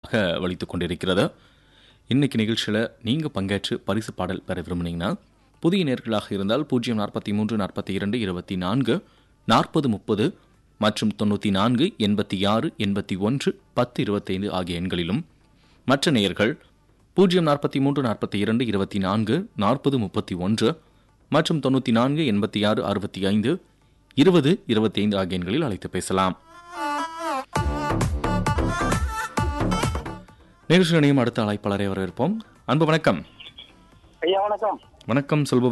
உற்சாகமாக வலித்துக் கொண்டிருக்கிறது இன்னைக்கு நிகழ்ச்சியில் நீங்கள் பங்கேற்று பரிசு பாடல் பெற விரும்புனீங்கன்னா புதிய நேர்களாக இருந்தால் பூஜ்ஜியம் நாற்பத்தி மூன்று நாற்பத்தி இரண்டு இருபத்தி நான்கு நாற்பது முப்பது மற்றும் தொண்ணூற்றி நான்கு எண்பத்தி ஆறு எண்பத்தி ஒன்று பத்து இருபத்தைந்து ஆகிய எண்களிலும் மற்ற நேயர்கள் பூஜ்ஜியம் நாற்பத்தி மூன்று நாற்பத்தி இரண்டு இருபத்தி நான்கு நாற்பது முப்பத்தி ஒன்று மற்றும் தொண்ணூற்றி நான்கு எண்பத்தி ஆறு அறுபத்தி ஐந்து இருபது இருபத்தி ஐந்து ஆகிய எண்களில் அழைத்து பேசலாம் நிகழ்ச்சி இணையும் அடுத்த அழைப்பாளரை வரவேற்போம் அன்பு வணக்கம் ஐயா வணக்கம் வணக்கம் சொல்பவர்